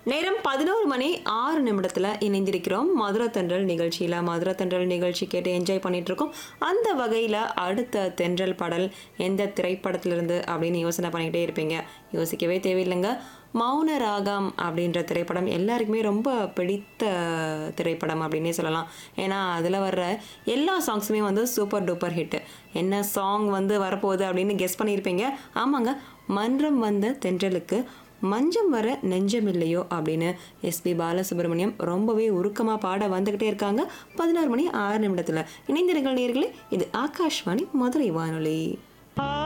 நேரம் பதினோரு மணி ஆறு நிமிடத்தில் இணைந்திருக்கிறோம் மதுரை தென்றல் நிகழ்ச்சியில் மதுரை தென்றல் நிகழ்ச்சி கேட்டு என்ஜாய் பண்ணிட்டு இருக்கோம் அந்த வகையில் அடுத்த தென்றல் பாடல் எந்த திரைப்படத்திலிருந்து அப்படின்னு யோசனை பண்ணிக்கிட்டே இருப்பீங்க யோசிக்கவே தேவையில்லைங்க மௌன ராகம் அப்படின்ற திரைப்படம் எல்லாருக்குமே ரொம்ப பிடித்த திரைப்படம் அப்படின்னே சொல்லலாம் ஏன்னா அதில் வர்ற எல்லா சாங்ஸுமே வந்து சூப்பர் டூப்பர் ஹிட் என்ன சாங் வந்து வரப்போகுது அப்படின்னு கெஸ் பண்ணியிருப்பீங்க ஆமாங்க மன்றம் வந்த தென்றலுக்கு மஞ்சம் வர நெஞ்சமில்லையோ அப்படின்னு எஸ்பி பாலசுப்ரமணியம் ரொம்பவே உருக்கமாக பாட வந்துக்கிட்டே இருக்காங்க பதினாறு மணி ஆறு நிமிடத்தில் இணைந்திருங்கள் நேர்களே இது ஆகாஷ்வாணி மதுரை வானொலி